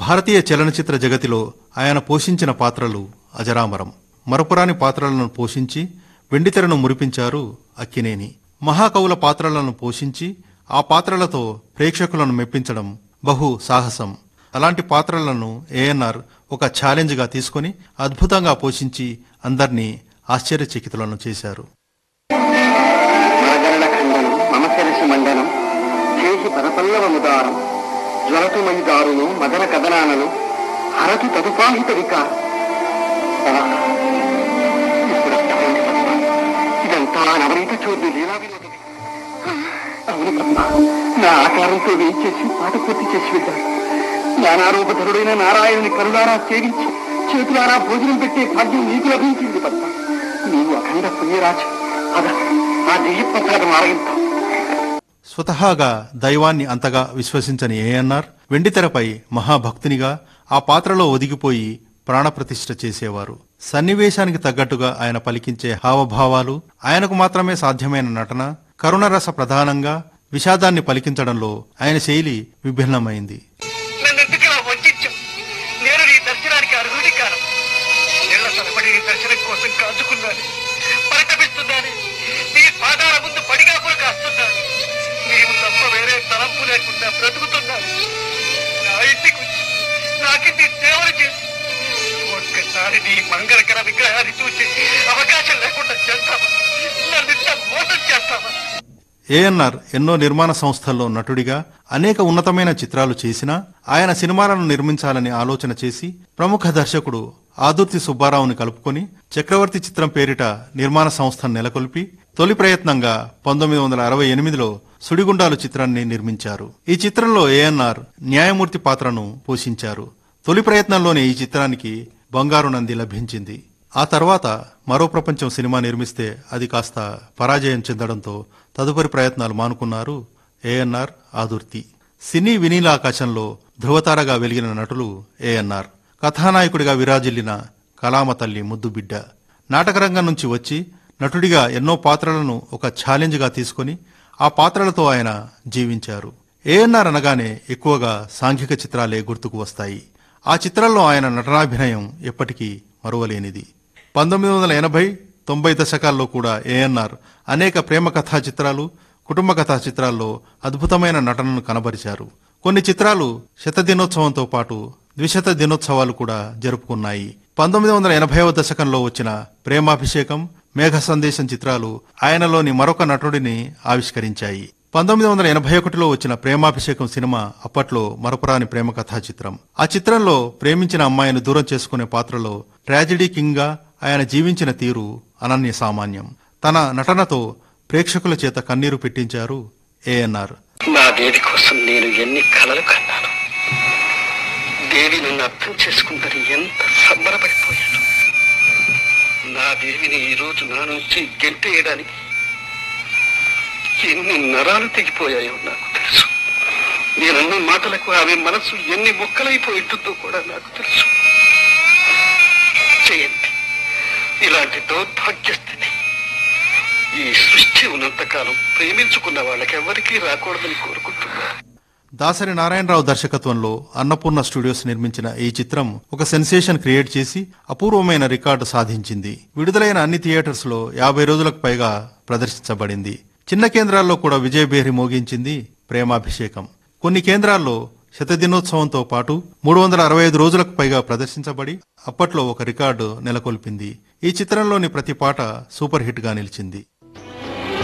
భారతీయ చలనచిత్ర జగతిలో ఆయన పోషించిన పాత్రలు అజరామరం మరపురాని పాత్రలను పోషించి వెండితెరను మురిపించారు అక్కినేని మహాకవుల పాత్రలను పోషించి ఆ పాత్రలతో ప్రేక్షకులను మెప్పించడం బహు సాహసం అలాంటి పాత్రలను ఏఎన్ఆర్ ఒక ఛాలెంజ్గా తీసుకొని అద్భుతంగా పోషించి అందర్నీ ఆశ్చర్యచకితులను చేశారు మరగరణ ఖండనం మమ శిరసి మండనం చేసి పదపల్లవముదారం జ్వరతుమయి దారును మదన కదనానను హరతి తదుపాహిత వికారం ఆ, ఇప్పుడు అర్థమైంది పద్మ. ఇదంతా నవనీత చూడు లీలా వినోదం. అవును పద్మ నా ఆకారంతో వేయించేసి పాట పూర్తి చేసి వెళ్ళాడు జ్ఞానారూపధరుడైన నారాయణుని కరుణారా సేవించి చేతులారా భోజనం పెట్టే భాగ్యం నీకు లభించింది పద్మ నీవు అఖండ పుణ్యరాజు అద ఆ దివ్య ప్రసాదం ఆరగిస్తాం స్వతహాగా దైవాన్ని అంతగా విశ్వసించని ఏఎన్ఆర్ వెండితెరపై మహాభక్తునిగా ఆ పాత్రలో ఒదిగిపోయి ప్రాణప్రతిష్ఠ చేసేవారు సన్నివేశానికి తగ్గట్టుగా ఆయన పలికించే హావభావాలు ఆయనకు మాత్రమే సాధ్యమైన నటన కరుణరస ప్రధానంగా విషాదాన్ని పలికించడంలో ఆయన శైలి విభిన్నమైంది నన్ను ఎందుకు వంచావు నేను నీ దర్శనానికి అర్హుడి కాను నీళ్ల తలపడి నీ దర్శనం కోసం కాచుకున్నాను పరితపిస్తున్నాను నీ పాదాల ముందు పడిగా కూడా కాస్తున్నాను నీవు తప్ప వేరే తలంపు లేకుండా బ్రతుకుతున్నాను నా ఇంటికి వచ్చి నాకింది సేవలు చేసి ఒక్కసారి నీ మంగళకర విగ్రహాన్ని చూసి అవకాశం లేకుండా చేస్తావా నన్ను ఇంత మోసం చేస్తావా ఏఎన్ఆర్ ఎన్నో నిర్మాణ సంస్థల్లో నటుడిగా అనేక ఉన్నతమైన చిత్రాలు చేసినా ఆయన సినిమాలను నిర్మించాలని ఆలోచన చేసి ప్రముఖ దర్శకుడు ఆదుర్తి సుబ్బారావుని కలుపుకొని చక్రవర్తి చిత్రం పేరిట నిర్మాణ సంస్థను నెలకొల్పి తొలి ప్రయత్నంగా పంతొమ్మిది వందల అరవై ఎనిమిదిలో సుడిగుండాలు చిత్రాన్ని నిర్మించారు ఈ చిత్రంలో ఏఎన్ఆర్ న్యాయమూర్తి పాత్రను పోషించారు తొలి ప్రయత్నంలోనే ఈ చిత్రానికి బంగారు నంది లభించింది ఆ తర్వాత మరో ప్రపంచం సినిమా నిర్మిస్తే అది కాస్త పరాజయం చెందడంతో తదుపరి ప్రయత్నాలు మానుకున్నారు ఏఎన్ఆర్ ఆదుర్తి సినీ వినీల ఆకాశంలో ధృవతారగా వెలిగిన నటులు ఏఎన్ఆర్ కథానాయకుడిగా విరాజిల్లిన కలామ తల్లి ముద్దుబిడ్డ నాటకరంగం నుంచి వచ్చి నటుడిగా ఎన్నో పాత్రలను ఒక ఛాలెంజ్గా తీసుకొని ఆ పాత్రలతో ఆయన జీవించారు ఏఎన్ఆర్ అనగానే ఎక్కువగా సాంఘిక చిత్రాలే గుర్తుకు వస్తాయి ఆ చిత్రాల్లో ఆయన నటనాభినయం ఎప్పటికీ మరువలేనిది పంతొమ్మిది వందల ఎనభై తొంభై దశకాల్లో కూడా ఏఎన్ఆర్ అనేక ప్రేమ కథా చిత్రాలు కుటుంబ కథా చిత్రాల్లో అద్భుతమైన నటనను కనబరిచారు కొన్ని చిత్రాలు శత దినోత్సవంతో పాటు ద్విశత దినోత్సవాలు కూడా జరుపుకున్నాయి పంతొమ్మిది వందల ఎనభైవ దశకంలో వచ్చిన ప్రేమాభిషేకం మేఘ సందేశం చిత్రాలు ఆయనలోని మరొక నటుడిని ఆవిష్కరించాయి పంతొమ్మిది వందల ఎనభై ఒకటిలో వచ్చిన ప్రేమాభిషేకం సినిమా అప్పట్లో మరపురాని ప్రేమ కథా చిత్రం ఆ చిత్రంలో ప్రేమించిన అమ్మాయిని దూరం చేసుకునే పాత్రలో ట్రాజెడీ కింగ్ గా ఆయన జీవించిన తీరు అనన్య సామాన్యం తన నటనతో ప్రేక్షకుల చేత కన్నీరు పెట్టించారు ఏఎన్ఆర్ నా దేవి కోసం నేను ఎన్ని కలలు కన్నాను దేవి నన్ను అర్థం చేసుకుందని ఎంత సంబరపడిపోయాను నా దేవిని ఈ రోజు నా నుంచి గెంటేయడానికి ఎన్ని నరాలు తెగిపోయాయో నాకు తెలుసు నేనన్న మాటలకు ఆమె మనసు ఎన్ని మొక్కలైపోయి ఉంటుందో కూడా నాకు తెలుసు చేయండి ఇలాంటి దౌర్భాగ్య స్థితి ఈ సృష్టి ఉన్నంతకాలం ప్రేమించుకున్న వాళ్ళకెవ్వరికీ రాకూడదని కోరుకుంటున్నాను దాసరి నారాయణరావు దర్శకత్వంలో అన్నపూర్ణ స్టూడియోస్ నిర్మించిన ఈ చిత్రం ఒక సెన్సేషన్ క్రియేట్ చేసి అపూర్వమైన రికార్డు సాధించింది విడుదలైన అన్ని థియేటర్స్ లో యాభై రోజులకు పైగా ప్రదర్శించబడింది చిన్న కేంద్రాల్లో కూడా విజయభేరి మోగించింది ప్రేమాభిషేకం కొన్ని కేంద్రాల్లో శతదినోత్సవంతో పాటు మూడు వందల అరవై ఐదు రోజులకు పైగా ప్రదర్శించబడి అప్పట్లో ఒక రికార్డు నెలకొల్పింది ఈ చిత్రంలోని ప్రతి పాట సూపర్ హిట్ గా నిలిచింది